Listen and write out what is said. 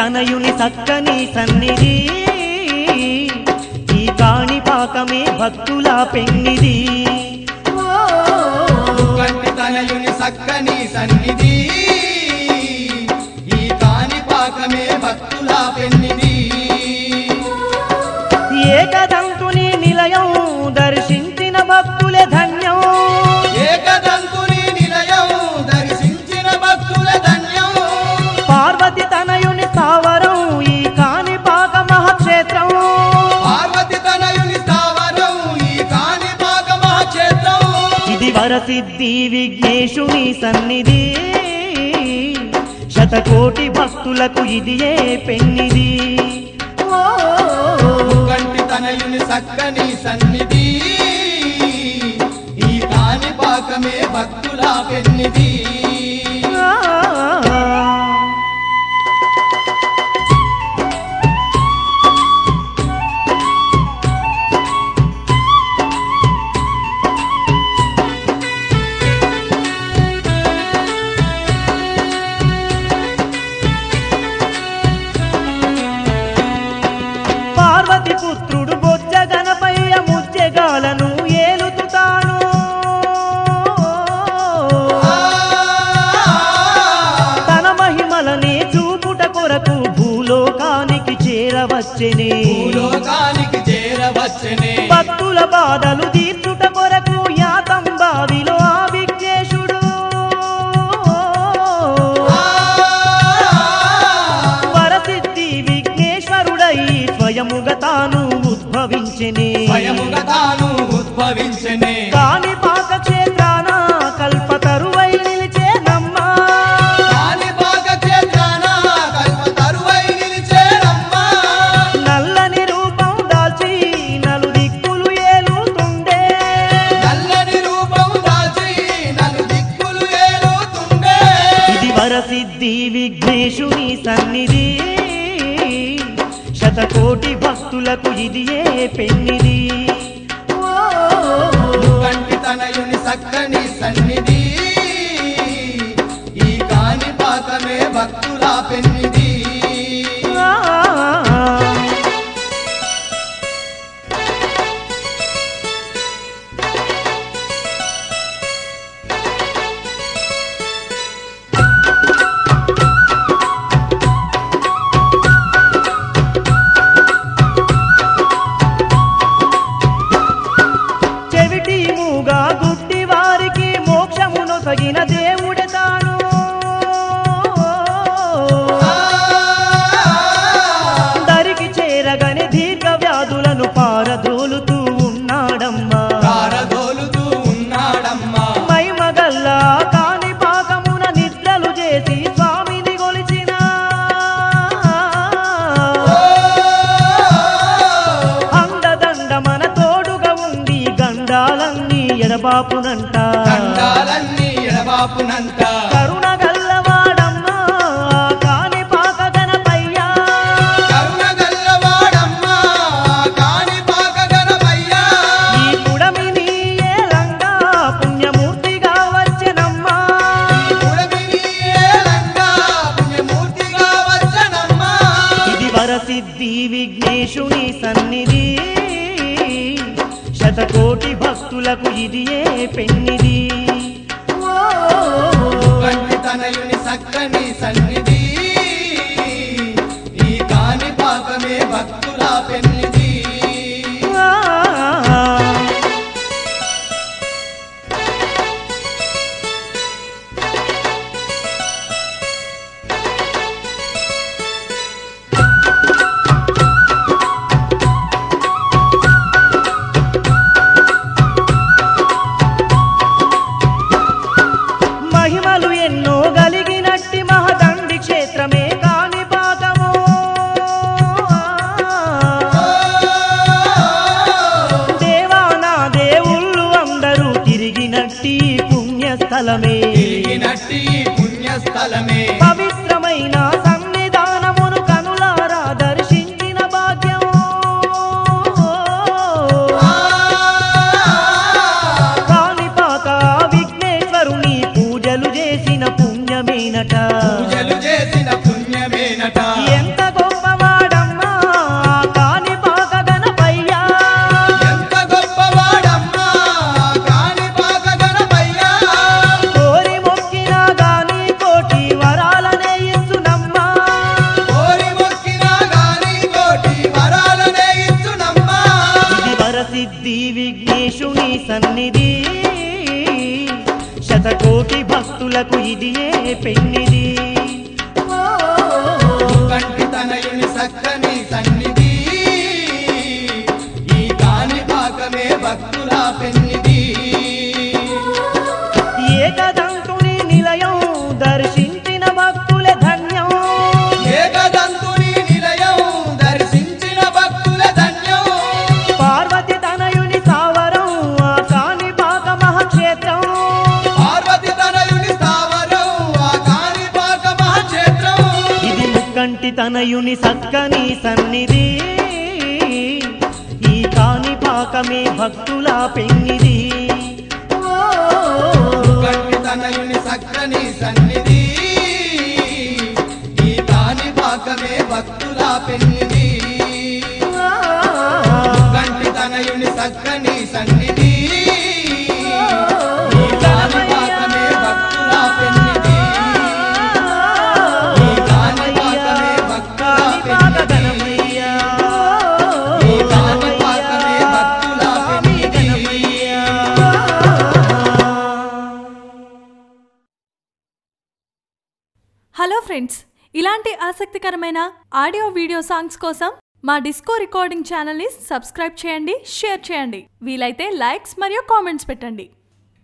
తనయుని చక్కని సన్నిధి ఈ కాణిపాకమే భక్తుల పెన్నిది ఓ, కంటి తనయుని సక్కని సన్నిధి ఈ కాణిపాకమే భక్తుల పెన్నిది ఏకదంతుని నిలయం దర్శించిన భక్తులే ధన్యం ఏకదంతుని నిలయం దర్శించిన భక్తుల ధన్యం పార్వతి తనయుని స్థావరం ఈ కాణిపాక మహాక్షేత్రం పార్వతి తనయుని స్థావరం ఈ కాణిపాక మహాక్షేత్రం ఇది వరసిద్ధి విఘ్నేశుని సన్నిధి శతకోటి భక్తులకు ఇది ఏ పెన్నిది ఓ, కంటి తనయుని సక్కని సన్నిధి ఈ కాణిపాకమే భక్తుల పెన్నిది ఆ. పార్వతి పుత్రుడు బొజ్జ గణపయ్య ముజ్జగాలను ఏలుతుతాను తన మహిమలనే చూపుట కొరకు భూలోకానికి చేరవచ్చనే భూలోకానికి చేరవచ్చనే భక్తుల బాధలు తీర్చుట కొరకు యాతం బావిలో ఆ విఘ్నేశుడు వరసిద్ధి విఘ్నేశ్వరుడై స్వయముగా తాను ఉద్భవించెనే స్వయముగా తాను ఉద్భవించనే కాణిపాక క్షేత్రాన కల్పతరువై నిలిచేనమ్మా కాణిపాక క్షేత్రాన కల్ప తరువై నిలిచేరమ్మా నల్లని రూపం దాల్చి నలు దిక్కులు ఏలుతుండే నల్లని రూపం దాల్చి నన్ను దిక్కులు ఏలుతుండే ఇది వరసిద్ధి విఘ్నేశుని సన్నిధి శతకోటి భక్తులకు ఇది ఏ పెన్నిది ఓ, కంటి తనయుని సక్కని సన్నిధి ఈ కాణిపాకమే భక్తుల పెన్నిది ఆ. చెవిటి మూగా గుడ్డి వారికి మోక్షమును తగిన దేవుడే తాను దరికి చేరగని దీర్ఘ వ్యాధులను పారదోలుతూ ఉన్నాడమ్మా కారదోలుతూ ఉన్నాడమ్మా మైమగల్ల కాని పాకమున నిద్రలు చేసి స్వామిని గొలిచిన అండదండ మన తోడుగా ఉండి గండాలన్నీ ఎడబాపునంట దండాలన్నీ ఎడబాపునంత కరుణ గల్లవాడమ్మా కాని పాక గణపయ్యా కరుణ గల్లవాడమ్మా కాణిపాక గణపయ్యా ఈ పుడమిని ఏలంగా పుణ్యమూర్తిగా వచ్చెనమ్మా పుడమిని ఏలంగా పుణ్యమూర్తిగా వచ్చనమ్మా ఇది వరసిద్ధి విఘ్నేశుని సన్నిధి శతకోటి భక్తులకు ఇది ఏ పెన్నిది ఓ, కంటి తనయుని సక్కని సన్నిధి ఈ కాణిపాకమే భక్తుల పెన్నిది ఆ. మహిమలు ఎన్నో గలిగినట్టి మహదండి క్షేత్రమే కాణిపాకము దేవానా దేవుళ్ళు అందరూ తిరిగినట్టి పుణ్యస్థలమే తిరిగినట్టి పుణ్యస్థలమే పవిత్రమైన సన్నిధానమును కనులారా దర్శించిన భాగ్యం కాణిపాక విఘ్నేశ్వరుని పూజలు చేసిన పుణ్యమేనట పూజలు చేసిన పుణ్యమేనట ఎంత శతకోటి భక్తులకు ఇది ఏ పెన్నిది ఓ, కంటి తనయుని సక్కని సన్నిధి ఈ కాని పాకమే భక్తుల పెన్నిది ఏకదంతుని నిలయం దర్శించిన భక్తుల ధన్యం ఏకదంతుని నిలయం దర్శించిన భక్తుల ధన్యం పార్వతి తనయుని సావరం ఆ కాణిపాక మహాక్షేత్రం పార్వతి తనయుని స్థావరం ఆ కాని పాక మహాక్షేత్రం ఇది ముక్కంటి తనయుని సక్కని సన్నిధి ఈ కాణిపాకమే భక్తుల పెన్నిది ఓ, కంటి తనయుని సక్కని సన్నిధి ఈ కాని పాకమే భక్తుల పెన్నిది ఆ, కంటి తనయుని సక్కని సన్నిధి ఈ కాని పాకమే భక్తుల పెన్నిది ఈ కాని పాకమే భక్తుల పెన్నిది ఈ కాని పాకమే భక్తుల పెన్నిది హలో ఫ్రెండ్స్ ఇలాంటి ఆసక్తికరమైన ఆడియో వీడియో సాంగ్స్ కోసం మా డిస్కో రికార్డింగ్ ఛానల్ని సబ్స్క్రైబ్ చేయండి షేర్ చేయండి వీలైతే లైక్స్ మరియు కామెంట్స్ పెట్టండి